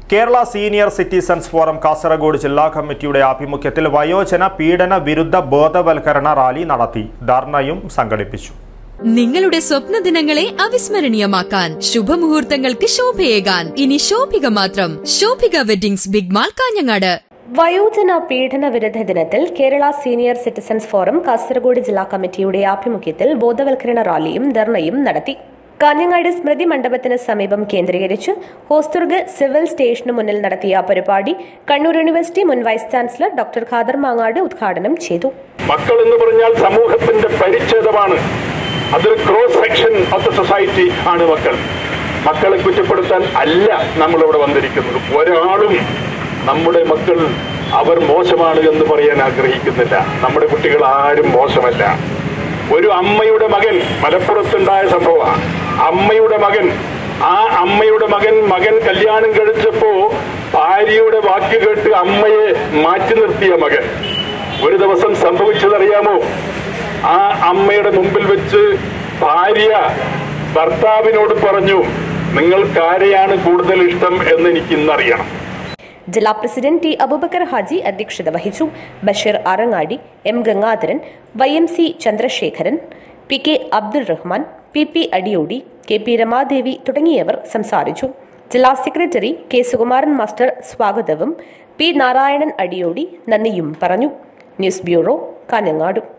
Kerala senior citizens forum Kasaragod ജില്ലാ കമ്മിറ്റിയുടെ ആഭിമുഖ്യത്തിൽ വയോജന പീഡന വിരുദ്ധ ബോധവൽക്കരണ റാലി നടത്തി ധർണയും സംഘടിപ്പിച്ചു നിങ്ങളുടെ സ്വപ്ന ദിനങ്ങളെ അവിസ്മരണീയമാക്കാൻ ശുഭമുഹൂർത്തങ്ങൾക്ക് ശോഭയേകാൻ ഇനി ശോഭിക മാത്രം Shobhika weddings big mall Kanhangad വയോജന പീഡന വിരുദ്ധ ദിനത്തിൽ Kerala senior citizens forum Kasaragod ജില്ലാ കമ്മിറ്റിയുടെ ആഭിമുഖ്യത്തിൽ ബോധവൽക്കരണ റാലിയും ധർണയും നടത്തി കാഞ്ഞങ്ങാട് സ്മൃതി മണ്ഡപത്തിന് സമീപം കേന്ദ്രീകരിച്ച് ഹോസ്തുർഗ് സിവിൽ സ്റ്റേഷന് മുന്നിൽ നടത്തിയ പരിപാടി കണ്ണൂർ യൂണിവേഴ്സിറ്റി മുൻ vice chancellor doctor Khader Mangad ഉദ്ഘാടനം ചെയ്തു മക്കൾ എന്ന് പറഞ്ഞാൽ സമൂഹത്തിന്റെ പരിച്ഛേദമാണ് അതൊരു cross section of the society ആണ് മക്കൾ മക്കളെ കുറ്റപ്പെടുത്താൻ അല്ല നമ്മളിവിടെ വന്നിരിക്കുന്നത് ഒരാളും നമ്മുടെ മക്കൾ അവർ മോശമാണ് എന്ന് പറയാൻ ആഗ്രഹിക്കുന്നില്ല നമ്മുടെ കുട്ടികൾ ആരും മോശമല്ല ഒരു അമ്മയുടെ മകൻ മലപ്പുറത്തുണ്ടായ സംഭവമാണ് അമ്മയുടെ മകൻ ആ അമ്മയുടെ മകൻ മകൻ കല്യാണം കഴിച്ചപ്പോ ഭാര്യയുടെ വാക്ക് കേട്ട് അമ്മയെ മാറ്റി നിർത്തിയ മകൻ ഒരു ദിവസം സംഭവിച്ചതറിയാമോ ആ അമ്മയുടെ മുമ്പിൽ വെച്ച് ഭാര്യ ഭർത്താവിനോട് പറഞ്ഞു നിങ്ങൾക്കാരെയാണ് കൂടുതൽ ഇഷ്ടം എന്ന് എനിക്ക് ഇന്നറിയണം ജില്ലാ പ്രസിഡന്റ് ടി അബൂബക്കർ ഹാജി അധ്യക്ഷത വഹിച്ചു Basheer Arangadi M Gangadharan Y M C Chandrasekharan P K Abdul Rahman P P Adiyodi K P Ramadevi തുടങ്ങിയവർ സംസാരിച്ചു ജില്ലാ സെക്രട്ടറി കെ സുകുമാരൻ മാസ്റ്റർ സ്വാഗതവും പി നാരായണൻ അടിയോടി നന്ദിയും പറഞ്ഞു ന്യൂസ് ബ്യൂറോ കാഞ്ഞങ്ങാട്